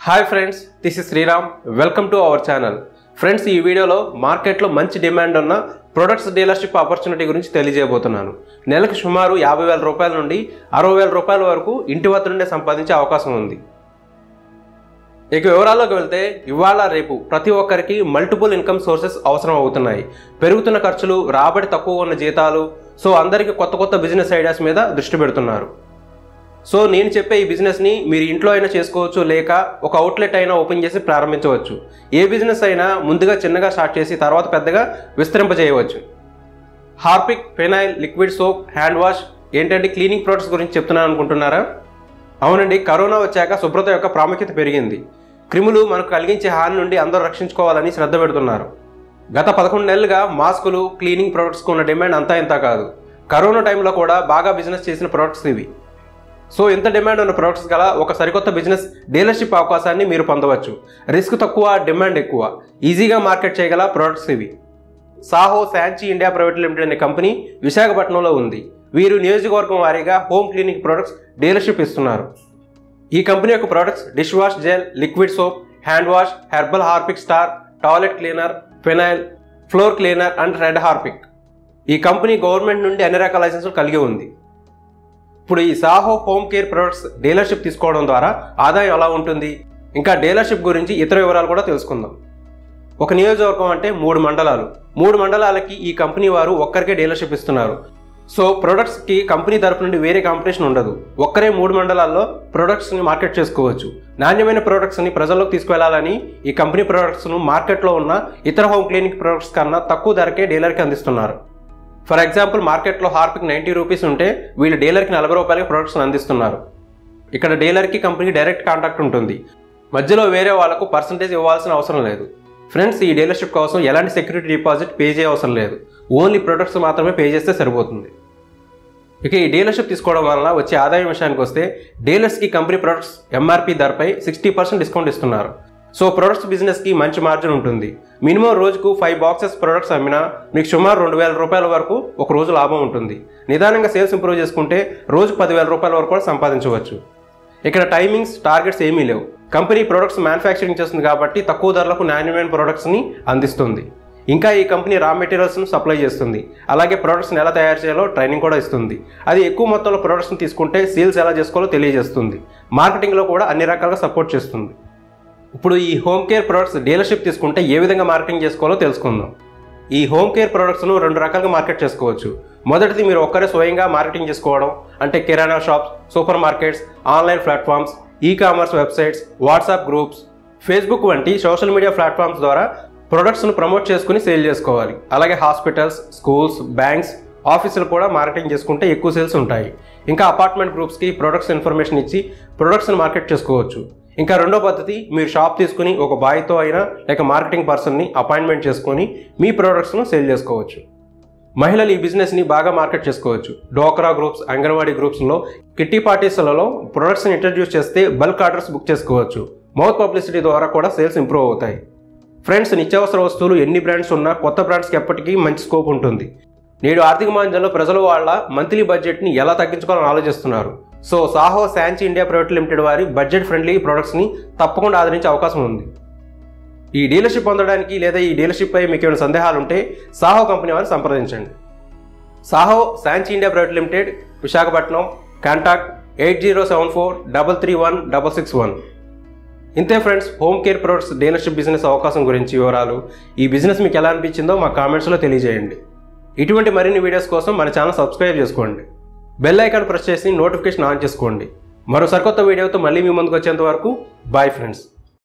hi friends this is Sriram welcome to our channel friends ఈ వీడియోలో మార్కెట్లో మంచి డిమాండ్ ఉన్న ప్రొడక్ట్స్ డీలర్షిప్ ఆపర్చునిటీ గురించి తెలియజేయబోతున్నాను నెలకు సుమారు యాభై వేల రూపాయల నుండి అరవై వేల రూపాయల వరకు ఇంటి వద్ద నుండే సంపాదించే అవకాశం ఉంది ఇక వివరాల్లోకి వెళ్తే ఇవాళ రేపు ప్రతి ఒక్కరికి మల్టిపుల్ ఇన్కమ్ సోర్సెస్ అవసరం అవుతున్నాయి పెరుగుతున్న ఖర్చులు రాబడి తక్కువ ఉన్న జీతాలు సో అందరికీ కొత్త కొత్త బిజినెస్ ఐడియాస్ మీద దృష్టి పెడుతున్నారు సో నేను చెప్పే ఈ బిజినెస్ని మీరు ఇంట్లో అయినా చేసుకోవచ్చు లేక ఒక అవుట్లెట్ అయినా ఓపెన్ చేసి ప్రారంభించవచ్చు ఏ బిజినెస్ అయినా ముందుగా చిన్నగా స్టార్ట్ చేసి తర్వాత పెద్దగా విస్తరింపజేయవచ్చు Harpic phenyl liquid soap hand wash ఏంటంటే క్లీనింగ్ ప్రొడక్ట్స్ గురించి చెప్తున్నాను అనుకుంటున్నారా అవునండి కరోనా వచ్చాక శుభ్రత యొక్క ప్రాముఖ్యత పెరిగింది క్రిములు మనకు కలిగించే హాని నుండి అందరూ రక్షించుకోవాలని శ్రద్ధ పెడుతున్నారు గత పదకొండు నెలలుగా మాస్కులు క్లీనింగ్ ప్రొడక్ట్స్కి ఉన్న డిమాండ్ అంతా ఇంత కాదు కరోనా టైంలో కూడా బాగా బిజినెస్ చేసిన ప్రొడక్ట్స్ ఇవి సో ఇంత డిమాండ్ ఉన్న ప్రొడక్ట్స్ గల ఒక సరికొత్త బిజినెస్ డీలర్షిప్ అవకాశాన్ని మీరు పొందవచ్చు రిస్క్ తక్కువ డిమాండ్ ఎక్కువ ఈజీగా మార్కెట్ చేయగల ప్రొడక్ట్స్ ఇవి Saho Sanchi India private limited అనే కంపెనీ విశాఖపట్నంలో ఉంది వీరు నియోజకవర్గం వారీగా హోమ్ క్లీనింగ్ ప్రొడక్ట్స్ డీలర్షిప్ ఇస్తున్నారు ఈ కంపెనీ యొక్క products dish wash gel liquid soap hand wash herbal Harpic star toilet cleaner phenyl floor cleaner and red Harpic ఈ కంపెనీ గవర్నమెంట్ నుండి అన్ని రకాల లైసెన్సులు కలిగి ఉంది ఇప్పుడు ఈ Saho home care products dealership తీసుకోవడం ద్వారా ఆదాయం ఎలా ఉంటుంది ఇంకా డీలర్షిప్ గురించి ఇతర వివరాలు కూడా తెలుసుకుందాం ఒక నియోజకవర్గం అంటే మూడు మండలాలు మూడు మండలాలకి ఈ కంపెనీ వారు ఒక్కరికే డీలర్షిప్ ఇస్తున్నారు సో ప్రొడక్ట్స్కి కంపెనీ తరపు నుండి వేరే కాంపిటీషన్ ఉండదు ఒక్కరే మూడు మండలాల్లో ప్రొడక్ట్స్ని మార్కెట్ చేసుకోవచ్చు నాణ్యమైన ప్రొడక్ట్స్ని ప్రజల్లోకి తీసుకువెళ్లాలని ఈ కంపెనీ ప్రొడక్ట్స్ను మార్కెట్లో ఉన్న ఇతర హోమ్ క్లినిక్ ప్రొడక్ట్స్ కన్నా తక్కువ ధరకే డీలర్కి అందిస్తున్నారు ఫర్ ఎగ్జాంపుల్ మార్కెట్లో హార్పిక్ నైంటీ రూపీస్ ఉంటే వీళ్ళు డీలర్కి నలభై రూపాయలకి ప్రొడక్ట్స్ని అందిస్తున్నారు ఇక్కడ డీలర్కి కంపెనీకి డైరెక్ట్ కాంటాక్ట్ ఉంటుంది మధ్యలో వేరే వాళ్ళకు పర్సంటేజ్ ఇవ్వాల్సిన అవసరం లేదు ఫ్రెండ్స్ ఈ డీలర్షిప్ కోసం ఎలాంటి సెక్యూరిటీ డిపాజిట్ పే చేయ అవసరం లేదు ఓన్లీ ప్రొడక్ట్స్ మాత్రమే పే చేస్తే సరిపోతుంది ఇక ఈ డీలర్షిప్ తీసుకోవడం వలన వచ్చే ఆదాయం విషయానికి వస్తే డీలర్స్కి కంపెనీ ప్రొడక్ట్స్ ఎంఆర్పి ధరపై సిక్స్టీ పర్సెంట్ డిస్కౌంట్ ఇస్తున్నారు సో ప్రొడక్ట్స్ బిజినెస్కి మంచి మార్జిన్ ఉంటుంది మినిమం రోజుకు ఫైవ్ బాక్సెస్ ప్రొడక్ట్స్ అమ్మినా మీకు సుమారు రెండు వేల రూపాయల వరకు ఒక రోజు లాభం ఉంటుంది నిదానంగా సేల్స్ ఇంప్రూవ్ చేసుకుంటే రోజు పదివేల రూపాయల వరకు కూడా సంపాదించవచ్చు ఇక్కడ టైమింగ్స్ టార్గెట్స్ ఏమీ లేవు కంపెనీ ప్రొడక్ట్స్ మ్యానుఫ్యాక్చరింగ్ చేస్తుంది కాబట్టి తక్కువ ధరలకు నాణ్యమైన ప్రొడక్ట్స్ని అందిస్తుంది ఇంకా ఈ కంపెనీ రా మెటీరియల్స్ను సప్లై చేస్తుంది అలాగే ప్రొడక్ట్స్ని ఎలా తయారు చేయాలో ట్రైనింగ్ కూడా ఇస్తుంది అది ఎక్కువ మొత్తంలో ప్రొడక్ట్స్ని తీసుకుంటే సేల్స్ ఎలా చేసుకోవాలో తెలియజేస్తుంది మార్కెటింగ్లో కూడా అన్ని రకాలుగా సపోర్ట్ చేస్తుంది ఇప్పుడు ఈ హోమ్ కేర్ ప్రొడక్ట్స్ డీలర్షిప్ తీసుకుంటే ఏ విధంగా మార్కెటింగ్ చేసుకోవాలో తెలుసుకుందాం ఈ హోమ్ కేర్ ప్రొడక్ట్స్ను రెండు రకాలుగా మార్కెట్ చేసుకోవచ్చు మొదటిది మీరు ఒక్కరే స్వయంగా మార్కెటింగ్ చేసుకోవడం అంటే kirana shops super markets online platforms e commerce websites WhatsApp groups Facebook వంటి సోషల్ మీడియా ప్లాట్ఫామ్స్ ద్వారా ప్రొడక్ట్స్ను ప్రమోట్ చేసుకుని సేల్ చేసుకోవాలి అలాగే హాస్పిటల్స్ స్కూల్స్ బ్యాంక్స్ ఆఫీసులు కూడా మార్కెటింగ్ చేసుకుంటే ఎక్కువ సేల్స్ ఉంటాయి ఇంకా అపార్ట్మెంట్ గ్రూప్స్కి ప్రొడక్ట్స్ ఇన్ఫర్మేషన్ ఇచ్చి ప్రొడక్ట్స్ని మార్కెట్ చేసుకోవచ్చు ఇంకా రెండో పద్ధతి మీరు షాప్ తీసుకుని ఒక బాయ్తో అయినా లేక మార్కెటింగ్ పర్సన్ని అపాయింట్మెంట్ చేసుకొని మీ ప్రొడక్ట్స్ను సేల్ చేసుకోవచ్చు మహిళలు ఈ బిజినెస్ని బాగా మార్కెట్ చేసుకోవచ్చు డోక్రా గ్రూప్స్ అంగన్వాడీ గ్రూప్స్లో కిట్టి పార్టీస్లలో ప్రొడక్ట్స్ని ఇంట్రడ్యూస్ చేస్తే బల్క్ ఆర్డర్స్ బుక్ చేసుకోవచ్చు మౌత్ పబ్లిసిటీ ద్వారా కూడా సేల్స్ ఇంప్రూవ్ అవుతాయి ఫ్రెండ్స్ నిత్యావసర వస్తువులు ఎన్ని బ్రాండ్స్ ఉన్నా కొత్త బ్రాండ్స్కి ఎప్పటికీ మంచి స్కోప్ ఉంటుంది నేడు ఆర్థిక మాంద్యంలో ప్రజలు వాళ్ళ మంత్లీ బడ్జెట్ని ఎలా తగ్గించుకోవాలని ఆలోచిస్తున్నారు so Saho Sanchi India private limited వారి బడ్జెట్ ఫ్రెండ్లీ ప్రొడక్ట్స్ని తప్పకుండా ఆదరించే అవకాశం ఉంది ఈ డీలర్షిప్ పొందడానికి లేదా ఈ డీలర్షిప్ పై మీకు ఏమైనా సందేహాలు ఉంటే సాహో కంపెనీ వారిని సంప్రదించండి Saho Sanchi India private limited Visakhapatnam contact eight zero seven four double three one double six one ఇంతే friends home care products dealership business అవకాశం గురించి వివరాలు ఈ బిజినెస్ మీకు ఎలా అనిపించిందో మా కామెంట్స్లో తెలియజేయండి ఇటువంటి మరిన్ని వీడియోస్ కోసం మన ఛానల్ సబ్స్క్రైబ్ చేసుకోండి బెల్ ఐకాన్ ప్రెస్ చేసి నోటిఫికేషన్ ఆన్ చేసుకోండి మరో సరికొత్త వీడియోతో మళ్ళీ మీ ముందుకు వచ్చేంత వరకు బాయ్ ఫ్రెండ్స్